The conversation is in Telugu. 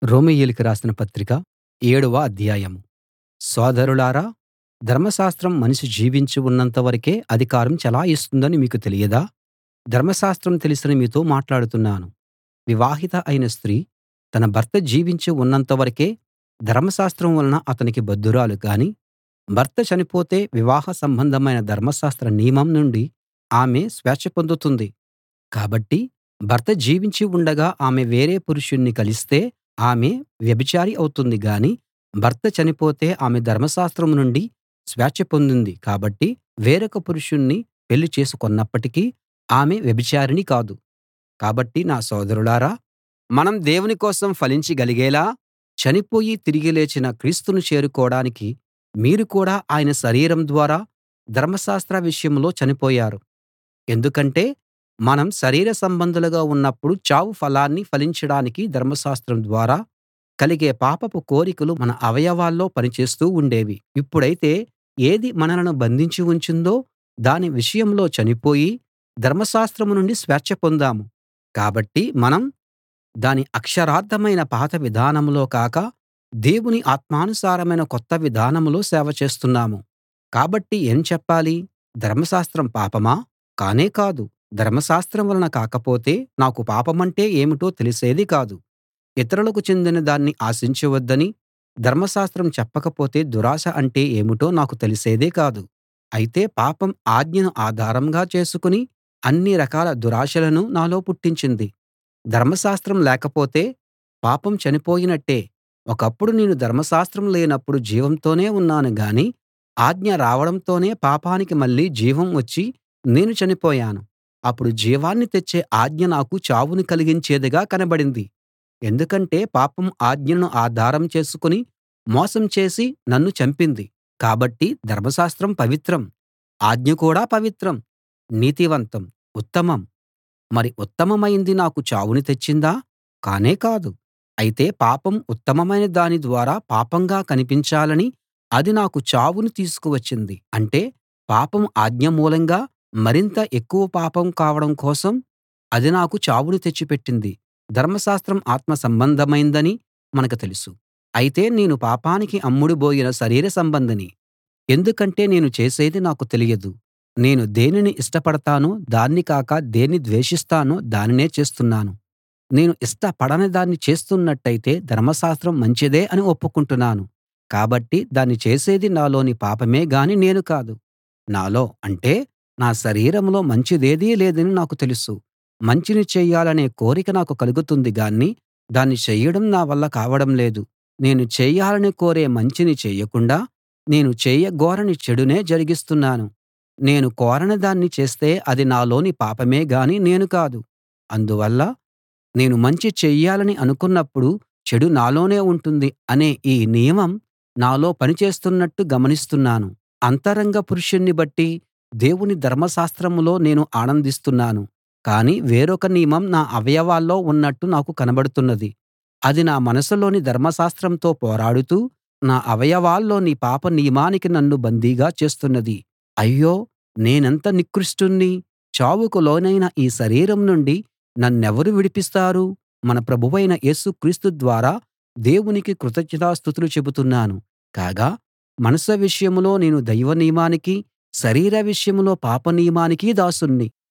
రోమీయులకు రాసిన పత్రిక ఏడవ అధ్యాయం సోదరులారా ధర్మశాస్త్రం మనిషి జీవించి ఉన్నంత వరకే అధికారం చెలాయిస్తుందని మీకు తెలియదా ధర్మశాస్త్రం తెలిసిన మీతో మాట్లాడుతున్నాను వివాహిత అయిన స్త్రీ తన భర్త జీవించి ఉన్నంత వరకే ధర్మశాస్త్రం వలన అతనికి బద్ధురాలు గాని భర్త చనిపోతే వివాహ సంబంధమైన ధర్మశాస్త్ర నియమం నుండి ఆమె స్వేచ్ఛ పొందుతుంది కాబట్టి భర్త జీవించి ఉండగా ఆమె వేరే పురుషుణ్ణి కలిస్తే ఆమె వ్యభిచారి అవుతుంది గాని భర్త చనిపోతే ఆమె ధర్మశాస్త్రం నుండి స్వేచ్ఛ పొందింది కాబట్టి వేరొక పురుషుణ్ణి పెళ్లి చేసుకొన్నప్పటికీ ఆమె వ్యభిచారిణి కాదు కాబట్టి నా సోదరులారా మనం దేవుని కోసం ఫలించగలిగేలా చనిపోయి తిరిగి లేచిన క్రీస్తును చేరుకోడానికి మీరు కూడా ఆయన శరీరం ద్వారా ధర్మశాస్త్ర విషయంలో చనిపోయారు ఎందుకంటే మనం శరీర సంబంధులుగా ఉన్నప్పుడు చావు ఫలాన్ని ఫలించడానికి ధర్మశాస్త్రం ద్వారా కలిగే పాపపు కోరికలు మన అవయవాల్లో పనిచేస్తూ ఉండేవి ఇప్పుడైతే ఏది మనలను బంధించి ఉంచిందో దాని విషయంలో చనిపోయి ధర్మశాస్త్రం నుండి స్వేచ్ఛ పొందాము కాబట్టి మనం దాని అక్షరార్థమైన పాత విధానంలో కాక దేవుని ఆత్మానుసారమైన కొత్త విధానంలో సేవ చేస్తున్నాము కాబట్టి ఏం చెప్పాలి ధర్మశాస్త్రం పాపమా కానే కాదు ధర్మశాస్త్రం వలన కాకపోతే నాకు పాపమంటే ఏమిటో తెలిసేది కాదు ఇతరులకు చెందిన దాన్ని ఆశించవద్దని ధర్మశాస్త్రం చెప్పకపోతే దురాశ అంటే ఏమిటో నాకు తెలిసేదే కాదు అయితే పాపం ఆజ్ఞను ఆధారంగా చేసుకుని అన్ని రకాల దురాశలను నాలో పుట్టించింది ధర్మశాస్త్రం లేకపోతే పాపం చనిపోయినట్టే ఒకప్పుడు నేను ధర్మశాస్త్రం లేనప్పుడు జీవంతోనే ఉన్నాను గాని ఆజ్ఞ రావడంతోనే పాపానికి మళ్ళీ జీవం వచ్చి నేను చనిపోయాను అప్పుడు జీవాన్ని తెచ్చే ఆజ్ఞ నాకు చావును కలిగించేదిగా కనబడింది ఎందుకంటే పాపం ఆజ్ఞను ఆధారం చేసుకుని మోసం చేసి నన్ను చంపింది కాబట్టి ధర్మశాస్త్రం పవిత్రం ఆజ్ఞ కూడా పవిత్రం నీతివంతం ఉత్తమం మరి ఉత్తమమైంది నాకు చావును తెచ్చిందా కానే కాదు అయితే పాపం ఉత్తమమైన దాని ద్వారా పాపంగా కనిపించాలని అది నాకు చావును తీసుకువచ్చింది అంటే పాపం ఆజ్ఞ మూలంగా మరింత ఎక్కువ పాపం కావడం కోసం అది నాకు చావును తెచ్చిపెట్టింది ధర్మశాస్త్రం ఆత్మ సంబంధమైందని మనకు తెలుసు అయితే నేను పాపానికి అమ్ముడుబోయిన శరీర సంబంధిని ఎందుకంటే నేను చేసేది నాకు తెలియదు నేను దేనిని ఇష్టపడతానో దాన్ని కాక దేన్ని ద్వేషిస్తానో దానినే చేస్తున్నాను నేను ఇష్టపడని దాన్ని చేస్తున్నట్టయితే ధర్మశాస్త్రం మంచిదే అని ఒప్పుకుంటున్నాను కాబట్టి దాన్ని చేసేది నాలోని పాపమే గాని నేను కాదు నాలో అంటే నా శరీరంలో మంచిదేదీ లేదని నాకు తెలుసు మంచిని చెయ్యాలనే కోరిక నాకు కలుగుతుంది గాని దాన్ని చెయ్యడం నా వల్ల కావడం లేదు నేను చేయాలని కోరే మంచిని చేయకుండా నేను చేయగోరని చెడునే జరిగిస్తున్నాను నేను కోరని దాన్ని చేస్తే అది నాలోని పాపమే గాని నేను కాదు అందువల్ల నేను మంచి చెయ్యాలని అనుకున్నప్పుడు చెడు నాలోనే ఉంటుంది అనే ఈ నియమం నాలో పనిచేస్తున్నట్టు గమనిస్తున్నాను అంతరంగ పురుషుణ్ణి బట్టి దేవుని ధర్మశాస్త్రంలో నేను ఆనందిస్తున్నాను కానీ వేరొక నియమం నా అవయవాల్లో ఉన్నట్టు నాకు కనబడుతున్నది అది నా మనసులోని ధర్మశాస్త్రంతో పోరాడుతూ నా అవయవాల్లోని పాప నియమానికి నన్ను బందీగా చేస్తున్నది అయ్యో నేనెంత నికృష్టుణ్ణి చావుకు లోనైన ఈ శరీరం నుండి నన్నెవరు విడిపిస్తారు మన ప్రభువైన యేసు క్రీస్తు ద్వారా దేవునికి కృతజ్ఞతాస్తుతులు చెబుతున్నాను కాగా మనసు విషయంలో నేను దైవ నియమానికి శరీర విషయంలో పాప నియమానికి దాసుణ్ణి